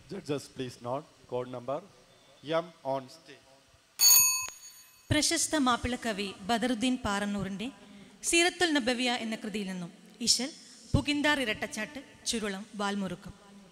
Judges, please note code number M on stage. പ്രശസ്ത മാപ്പിളക്കവി ബദറുദ്ദീൻ പാറന്നൂറിൻ്റെ സീറത്തുൽ നബവിയ എന്ന കൃതിയിൽ നിന്നും ഇശൽ പുകിന്താർ ഇരട്ടച്ചാട്ട് ചുരുളം വാൽമുറുക്കം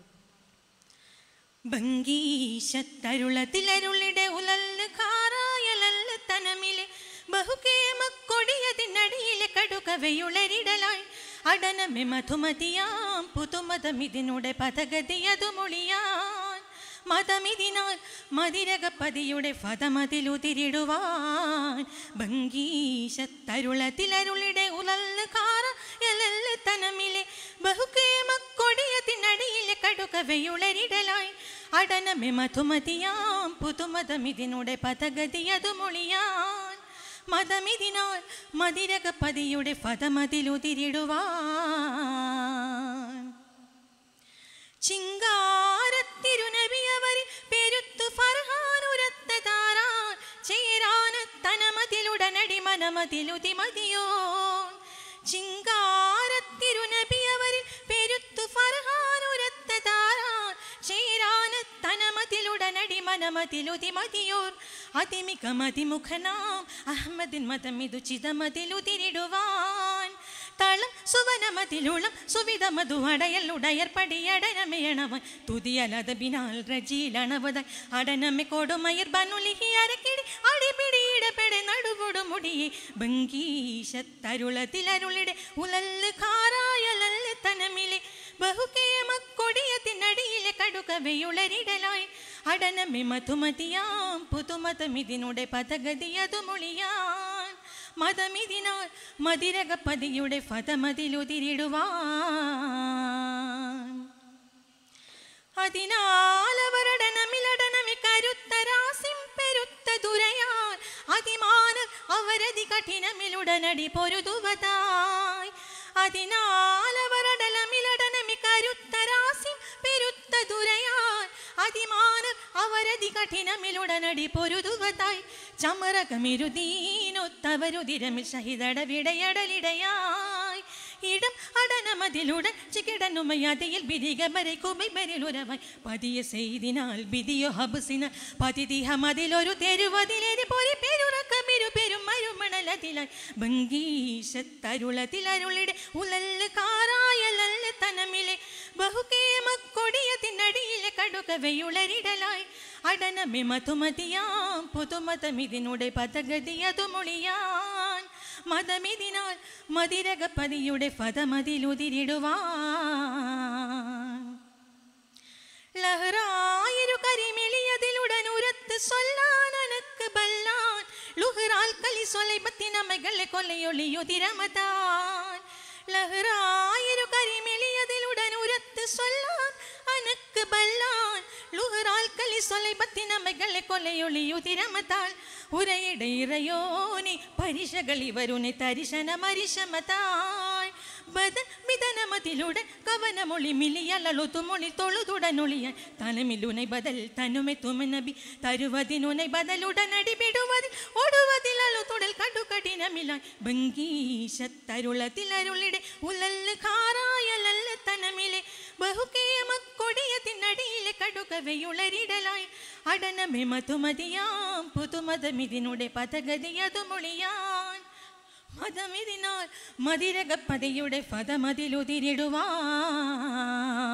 ഭംഗീശത്തരുളത്തിലരുളിടെ ഉലല്ല് കാറായലല്ല് തനമിലെ ബഹുകേമക്കൊടിയതിനടിയിലെ കടുകവയുളരിടലായി അടനമെ മധുമതിയാം പുതുമതമിതിനുടെ പദഗതിയതു മൊഴിയാൻ മതമിതിനാൽ മതിരകപ്പതിയുടെ ഫതമതിലുതിരിടുവാൻ ഭംഗീശത്തരുളത്തിലരുളിടെ ഉലല്ല് കാറ എലല്ല് തനമിലെ ബഹുകേമക്കൊടിയതിനടിയിലെ കടുകവയുളരിടലായി അടനമെ മധുമതിയാം പുതുമതമിതിനുടെ പദഗതിയതു മൊഴിയാൻ മതമിതിനാൽ മതിരകപ്പതിയുടെ ഫതമതിലുതിരിടുവാൻ ചിങ്കാരത്തിരുനബിയവരി പെരുത്തു ഫർഹാനുരത്തതാരാൻ ചേരാന തനമതിലുടനടി മനമതിലുതിമതിയോ ചിങ്കാരത്തിരുനബിയവരി പെരുത്തു ഫർഹാനുരത്തതാരാൻ ചേരാന തനമതിലുടനടി മനമതിലുതിമതിയോർ അതിമിക മതിമുഖനാം അഹമ്മദിൻ മതമിതു ചിതമതിലുതിരിടുവാൻ തളം സുവനമതിലുളം സുവിധമതു അടയൽ ഉടയർ പടിയടനമേണവൻ തുതിയലതബിനാൽ രജീലണവത അടനമെ കൊടുമയർ ബനുലിഹി അരക്കിടി അടിപിടിയിടപെടെ നടുകൊടു മുടിയെ ഭംഗീശത്തരുളത്തിലരുളിടെ ഉലല്ല് കാറായലല്ല് തനമിലെ ബഹുകേമക്കൊടിയത്തിനടിയിലെ കടുകവയുളരിടലായി അടനമെ മധുമതിയാം പുതുമതമിതിനുടെ പദഗതിയതു മൊഴിയാൻ മതമിതിനാൽ മതിരകപ്പതിയുടെ ഫതമതിലുതിരിടുവാൻ അതിനാൽ അവരടനമിലടനമി കരുത്തരാസിം പെരുത്ത ദുരയാൽ അതിമാന അവരതി കഠിനമിലുടനടി പൊരുതുവതായി അതിനാൽ അവരടലമിലടനമി കരുത്തരാസിം പെരുത്ത ദുരയാൽ അതിമാന അവരതി കഠിനമിലുടനടി പൊരുതുവതായി ചമരകമിരുതീനൊത്തവരുതിരമിൽ ഷഹിതട വിടയടലിടയായി ഇടം അടനമതിലുടൻ ചികിടനുമയതിയിൽ ബിരികമരെ കുമിമരിലുരവായി പതിയ ചെയ്തിനാൽ ബിദിയോ ഹബുസിന പതിതിഹ മതിലൊരു തെരുവതിലേരി പൊരി പെരുറക്കമിരു പെരും മരുമണലതിലായി ഭംഗീശത്തരുളത്തിലരുളിടെ ഉലല്ല് കാറായലല്ല് തനമിലെ ബഹുകേമക്കൊടിയത്തിനടിയിലെ കടുകവയുളരിടലായി അടനമെ മധുമതിയാം പുതുമതമിതിനുടെ പദഗതിയതു മൊഴിയാൻ മതമിതിനാൽ മതിരകപ്പതിയുടെ ഫതമതിലുതിരിടുവാൻ ലഹറായിരു കരിമിളിയതിലുടൻ ഉരത്ത് സൊല്ലാൻ അനക്ക് ബല്ലാൻ ലുഹറാൽ കലി സൊലൈബത്തി നമകളെ കൊല്ലയൊളിയുതിരമതാൻ ലഹറായിരു കരിമിളിയതിലുടൻ ഉരത്ത് സൊല്ലാൻ അനക്ക് ബല്ലാൻ ലുഹറാൽ കലി സൊലൈബത്തി നമകളെ കൊല്ലയൊളിയുതിരമതാൽ ഉരയുടെ ഇറയോനി പരിശകളിവരുനെ തരിശന മരിശമതായ് ബദ മിതനമതിലുടൻ കവനമൊളി മിലിയലൊത്തുമൊളി തൊഴുതുടനൊളിയാൻ തനമിലുனை ബദൽ തനുമെ തുമനബി തരുവതിനുனை ബദലുടനടി വിടുവതിൽ ഒടുവതിൽ അളുതുടൽ കടുകഠിനമിലാൻ ഭംഗീശത്തരുളത്തിലരുളിടെ ഉലല്ല് കാറായലല്ല് തനമിലെ ബഹുകേമക്കൊടിയത്തിനടിയിലെ കടുകവയുളരിടലായി അടനമെ മധുമതിയാം പുതുമതമിതിനുടെ പദഗതിയതു മൊഴിയാൻ മതമിതിനാൽ മതിരകപ്പതയുടെ ഫതമതിലുതിരിടുവാൻ